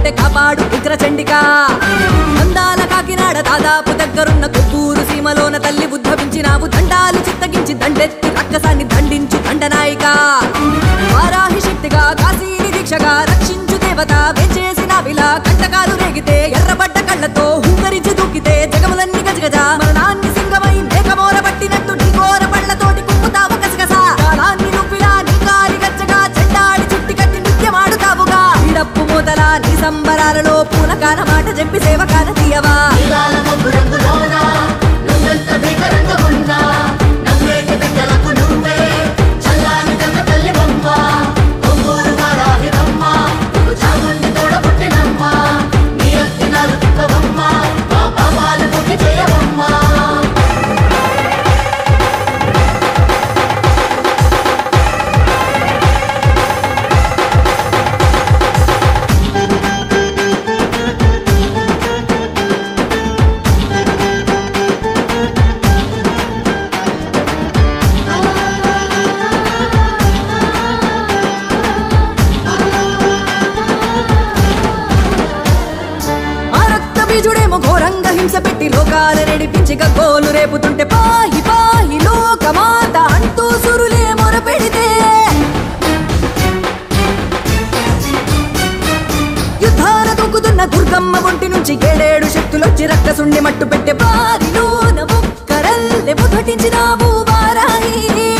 ఉంటే కాపాడు ఉగ్ర చండిక అందాల కాకినాడ దాదాపు దగ్గరున్న కొత్తూరు సీమలోన తల్లి ఉద్భవించినావు దండాలు చిత్తగించి దండెత్తి రక్కసాన్ని దండించు దండనాయిక వారాహి శక్తిగా కాశీని దీక్షగా రక్షించు దేవత వెంచేసిన విలా కంటకాలు రేగితే ఎర్రబడ్డ కళ్ళతో హూకరించి దూకితే జగములన్నీ గజగజ మరణాన్ని సింగమై మేఘమోర పట్టినట్టు ఢీకోర పళ్ళతోటి కుమ్ముతావు కసగస కాలాన్ని నువ్విలా నీ కాలి గచ్చగా చెండాడి చుట్టి కట్టి నిత్యమాడుతావుగా ఇడప్పు మొదల నీ సంబరాలలో పూలకాన మాట చెప్పి సేవకాన తీయవా ఇవాళ మబ్బు రంగులోన నువ్వెంత భీకరంగా ఉన్నా నవ్వేటి బిడ్డలకు నువ్వే చల్లాని కన్న తల్లి బొమ్మ ఒంగూరు వారాహి బొమ్మ నువ్వు చాముండి తోడబుట్టినమ్మ నీ అత్తి నాలు తిప్పవమ్మ మా పాపాలు పుట్టి చేయవమ్మ ఆ రక్త బీజుడేమో ఘోరంగా హింస పెట్టి లోకాల నడిపించి గోలు రేపుతుంటే పాయి పాయి లోకమాత అంటూ సురులే మొర పెడితే యుద్ధాల దూకుతున్న దుర్గమ్మ ఒంటి నుంచి ఏడేడు శక్తులొచ్చి రక్కసుండి మట్టు పెట్టే బారిలోన ముక్కరల్లె ముదటించినావు వారాయి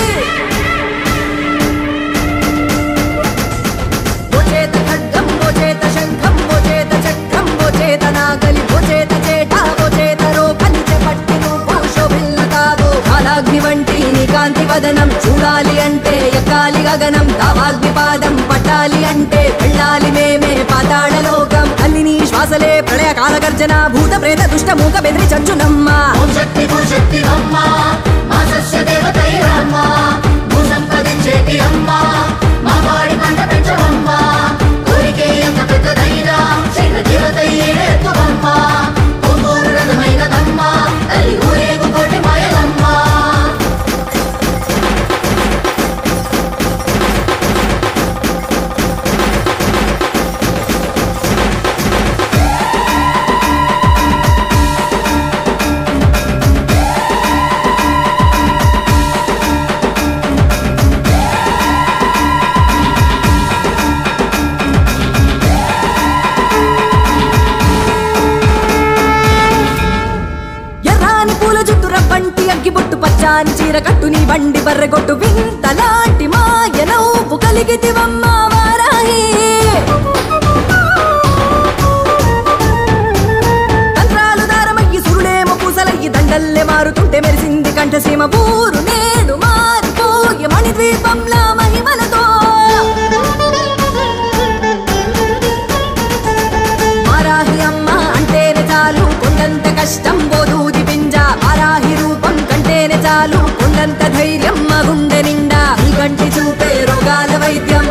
భోచేత ఖడ్గం భోచేత శంఖం భోచేత చక్రం భోచేత నాగలి భోచేత చేట భోచేత రోకలి పట్టి నువ్వు శోభిల్లతావు కాలాగ్ని వంటి నీ కాంతి వదనం చూడాలి అంటే ఎక్కాలి గగనం దావాగ్ని పాదం పట్టాలి అంటే వెళ్ళాలి మేమే పాతాళ లోకం తల్లిని శ్వాసలే ప్రళయ కాల గర్జన భూత ప్రేత దుష్ట మూక బెదిరి చంచునమ్మ ఓం శక్తి భూశక్తి అమ్మ మా సస్య దేవతైరమ్మ భూ సంపదించేటి అమ్మ మా వాడి పంట పెంచవమ్మ కోరికే ఎంత పెద్దదైనా శైల దేవతయ్యేడెత్తువమ్మ ఒంగోరు రథమైనదమ్మ తల్లి ఊరేగు కోటి మాయలమ్మ ఎర్రాని పూల జుట్టు రవ్వంటి అగ్గిబొట్టు పచ్చాని చీర కట్టు నీ బండి బర్రెగొట్టు వింతలాంటి మాయ నవ్వు కలిగితివమ్మ వారాయి తంత్రాలు దారమయ్యి సురులేమో పూసలయ్యి దండల్లే మారుతుంటే మెరిసింది కంఠసీమ ఊరు నేడు మారిపోయే మణిద్వీపంలా మహిమలతో వారాహి అమ్మ అంటేనే చాలు కొండంత కష్టం బోధూది పింజ వారాహి రూపం కంటేనే చాలు కొండంత ధైర్యం మా గుండె నిండా ఈ కంటి చూపే రోగాల వైద్యం